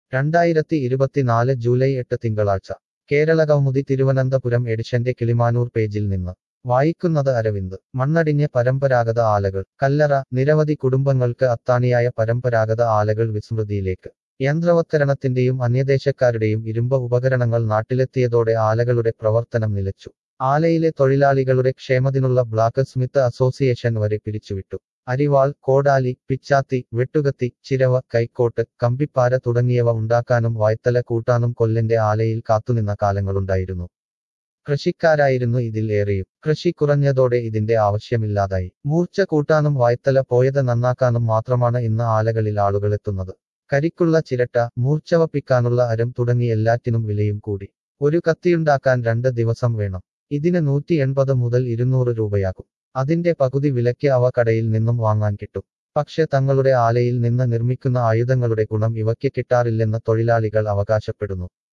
രണ്ടായിരത്തി ഇരുപത്തിനാല് ജൂലൈ എട്ട് തിങ്കളാഴ്ച കേരളകൗമുദി തിരുവനന്തപുരം എഡിഷന്റെ കിളിമാനൂർ പേജിൽ നിന്ന് വായിക്കുന്നത് അരവിന്ദ് മണ്ണടിഞ്ഞ് പരമ്പരാഗത ആലകൾ കല്ലറ നിരവധി കുടുംബങ്ങൾക്ക് അത്താണിയായ പരമ്പരാഗത ആലകൾ വിസ്മൃതിയിലേക്ക് യന്ത്രവത്കരണത്തിന്റെയും അന്യദേശക്കാരുടെയും ഇരുമ്പ് ഉപകരണങ്ങൾ നാട്ടിലെത്തിയതോടെ ആലകളുടെ പ്രവർത്തനം നിലച്ചു ആലയിലെ തൊഴിലാളികളുടെ ക്ഷേമത്തിനുള്ള ബ്ലാക്ക് സ്മിത്ത് അസോസിയേഷൻ വരെ പിരിച്ചുവിട്ടു അരിവാൾ കോടാലി പിച്ചാത്തി വെട്ടുകത്തി ചിരവ കൈക്കോട്ട് കമ്പിപ്പാര തുടങ്ങിയവ ഉണ്ടാക്കാനും വായ്ത്തല കൂട്ടാനും കൊല്ലന്റെ ആലയിൽ കാത്തുനിന്ന കാലങ്ങളുണ്ടായിരുന്നു കൃഷിക്കാരായിരുന്നു ഇതിൽ ഏറെയും കൃഷി കുറഞ്ഞതോടെ ഇതിന്റെ ആവശ്യമില്ലാതായി മൂർച്ച കൂട്ടാനും വായ്ത്തല പോയത് നന്നാക്കാനും മാത്രമാണ് ഇന്ന് ആലകളിൽ ആളുകളെത്തുന്നത് കരിക്കുള്ള ചിരട്ട മൂർച്ചവപ്പിക്കാനുള്ള അരം തുടങ്ങി എല്ലാറ്റിനും വിലയും കൂടി ഒരു കത്തിയുണ്ടാക്കാൻ രണ്ട് ദിവസം വേണം ഇതിന് നൂറ്റി എൺപത് മുതൽ ഇരുന്നൂറ് രൂപയാകും അതിന്റെ പകുതി വിലയ്ക്ക് അവ കടയിൽ നിന്നും വാങ്ങാൻ കിട്ടും പക്ഷെ തങ്ങളുടെ ആലയിൽ നിന്ന് നിർമ്മിക്കുന്ന ആയുധങ്ങളുടെ ഗുണം ഇവയ്ക്ക് കിട്ടാറില്ലെന്ന് തൊഴിലാളികൾ അവകാശപ്പെടുന്നു